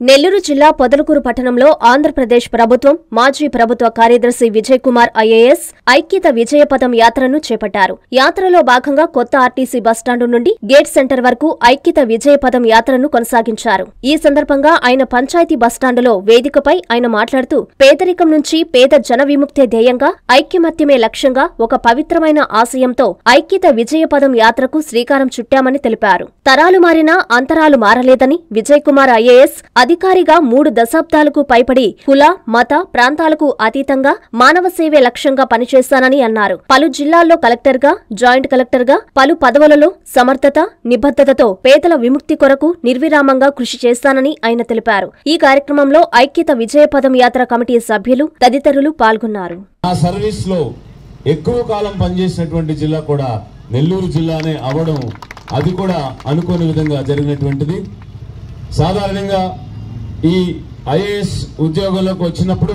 నెల్లూరు జిల్లా పొదలకూరు పట్టణంలో ఆంధ్రప్రదేశ్ ప్రభుత్వం మాజీ ప్రభుత్వ కార్యదర్శి విజయ్ కుమార్ ఐఏఎస్ ఐక్యత విజయపథం యాత్రను చేపట్టారు యాత్రలో భాగంగా కొత్త ఆర్టీసీ బస్టాండు నుండి గేట్ సెంటర్ వరకు ఐక్యత విజయపథం యాత్రను కొనసాగించారు ఈ సందర్భంగా ఆయన పంచాయతీ బస్టాండులో వేదికపై ఆయన మాట్లాడుతూ పేదరికం నుంచి పేద జన విముక్తే ధ్యేయంగా ఐక్యమత్యమే లక్ష్యంగా ఒక పవిత్రమైన ఆశయంతో ఐక్యత విజయపథం యాత్రకు శ్రీకారం చుట్టామని తెలిపారు తరాలు మారినా అంతరాలు మారలేదని విజయ్ కుమార్ ఐఏఎస్ అధికారిగా మూడు దశాబ్దాలకు పైబడి కుల మత ప్రాంతాలకు అతీతంగా మానవ సేవే లక్ష్యంగా పనిచేస్తానని అన్నారు పలు జిల్లాల్లో కలెక్టర్గా జాయింట్ కలెక్టర్గా పలు పదవులలో సమర్థత నిబద్ధతతో పేదల విముక్తి కొరకు నిర్విరామంగా కృషి చేస్తానని ఆయన తెలిపారు ఈ కార్యక్రమంలో ఐక్యత విజయపదం యాత్ర కమిటీ సభ్యులు తదితరులు పాల్గొన్నారు ఆ సర్వీస్ లో ఎక్కువ కాలం పనిచేసినటువంటి జిల్లా కూడా నెల్లూరు జిల్లానే అవడం అది కూడా అనుకోని విధంగా జరిగినటువంటిది సాధారణంగా ఈ ఐఏఎస్ ఉద్యోగంలోకి వచ్చినప్పుడు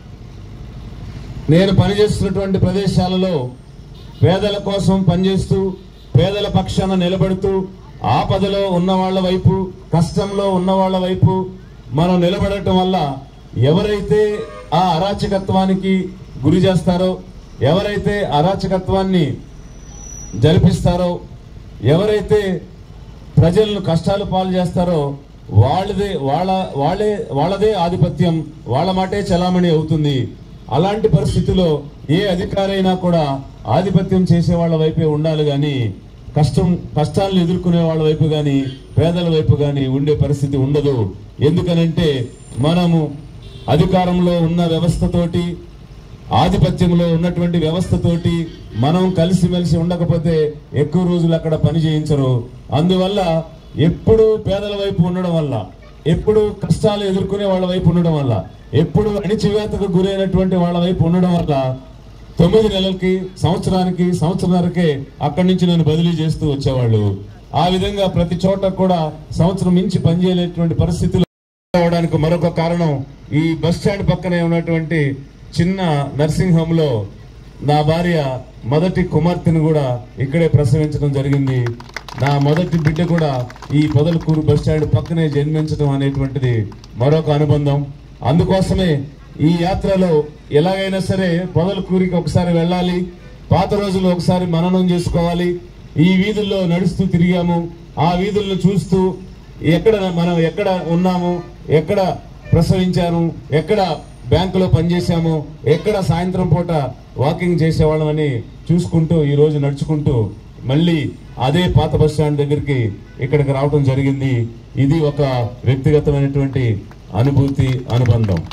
నేను పనిచేస్తున్నటువంటి ప్రదేశాలలో పేదల కోసం పనిచేస్తూ పేదల పక్షాన నిలబడుతూ ఆపదలో ఉన్న వాళ్ళ వైపు కష్టంలో ఉన్న వాళ్ళ వైపు మనం నిలబడటం వల్ల ఎవరైతే ఆ అరాచకత్వానికి గురి చేస్తారో ఎవరైతే అరాచకత్వాన్ని జరిపిస్తారో ఎవరైతే ప్రజలను కష్టాలు పాలు చేస్తారో వాళ్ళదే వాళ్ళ వాళ్ళే వాళ్ళదే ఆధిపత్యం వాళ్ళ మాటే చలామణి అవుతుంది అలాంటి పరిస్థితిలో ఏ అధికారైనా కూడా ఆధిపత్యం చేసే వాళ్ళ వైపే ఉండాలి కానీ కష్టం కష్టాలను ఎదుర్కొనే వాళ్ళ వైపు కానీ పేదల వైపు కానీ ఉండే పరిస్థితి ఉండదు ఎందుకనంటే మనము అధికారంలో ఉన్న వ్యవస్థతోటి ఆధిపత్యంలో ఉన్నటువంటి వ్యవస్థతోటి మనం కలిసిమెలిసి ఉండకపోతే ఎక్కువ రోజులు అక్కడ పని చేయించరు అందువల్ల ఎప్పుడు పేదల వైపు ఉండడం వల్ల ఎప్పుడు కష్టాలు ఎదుర్కొనే వాళ్ళ వైపు ఉండడం వల్ల ఎప్పుడు అణిచివేతకు గురైనటువంటి వాళ్ళ వైపు ఉండడం వల్ల తొమ్మిది నెలలకి సంవత్సరానికి సంవత్సరానికే అక్కడి నుంచి నన్ను బదిలీ చేస్తూ వచ్చేవాళ్ళు ఆ విధంగా ప్రతి చోట కూడా సంవత్సరం మించి పనిచేయలేటువంటి పరిస్థితులు అవడానికి మరొక కారణం ఈ బస్ స్టాండ్ పక్కనే ఉన్నటువంటి చిన్న నర్సింగ్ హోమ్ లో నా భార్య మొదటి కుమార్తెను కూడా ఇక్కడే ప్రసవించడం జరిగింది నా మొదటి బిడ్డ కూడా ఈ పొదలకూరు బస్ స్టాండ్ పక్కనే జన్మించడం అనేటువంటిది మరొక అనుబంధం అందుకోసమే ఈ యాత్రలో ఎలాగైనా సరే పొదలకూరికి ఒకసారి వెళ్ళాలి పాత రోజులు ఒకసారి మననం చేసుకోవాలి ఈ వీధుల్లో నడుస్తూ తిరిగాము ఆ వీధులను చూస్తూ ఎక్కడ మనం ఎక్కడ ఉన్నాము ఎక్కడ ప్రసవించాము ఎక్కడ బ్యాంకులో పనిచేసాము ఎక్కడ సాయంత్రం పూట వాకింగ్ చేసేవాళ్ళమని చూసుకుంటూ ఈ రోజు నడుచుకుంటూ మళ్ళీ అదే పాత బస్ స్టాండ్ దగ్గరికి ఇక్కడికి రావడం జరిగింది ఇది ఒక వ్యక్తిగతమైనటువంటి అనుభూతి అనుబంధం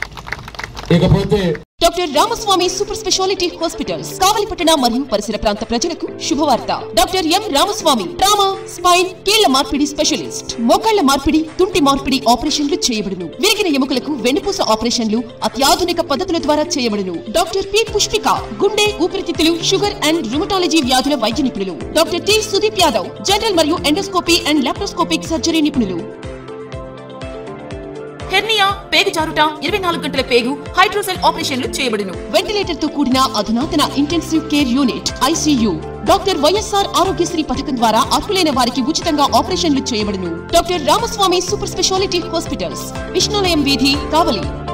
ఇకపోతే doctor Ramaswamy super speciality hospitals కావలిపట్టణ మరియు పరిసర ప్రాంత ప్రజలకు శుభవార్త doctor M Ramaswamy trauma spine కీళ్ల మార్పిడి స్పెషలిస్ట్ మోకాళ్ల మార్పిడి తుంటి మార్పిడి ఆపరేషన్లు చేయబడును విరిగిన ఎముకలకు వెన్నుపూస ఆపరేషన్లు అత్యాధునిక పద్ధతుల ద్వారా చేయబడును డాక్టర్ పి పుష్పిక గుండె ఊపిరితిత్తులు షుగర్ అండ్ రుమటాలజీ వ్యాధుల వైద్య నిపుణులు doctor T Sudeep Yadav general మరియు ఎండోస్కోపీ అండ్ లాప్రోస్కోపిక్ సర్జరీ నిపుణులు హెర్నియా పేగు జారుట ఇరవై నాలుగు గంటల పేగు హైడ్రోసెల్ ఆపరేషన్లు చేయబడును వెంటిలేటర్ తో కూడిన అధునాతన intensive care unit ICU doctor YSR Aarogyasri పథకం ద్వారా అర్హులైన వారికి ఉచితంగా ఆపరేషన్లు చేయబడును doctor Ramaswamy super speciality hospitals Vishnulayam వీధి కావలి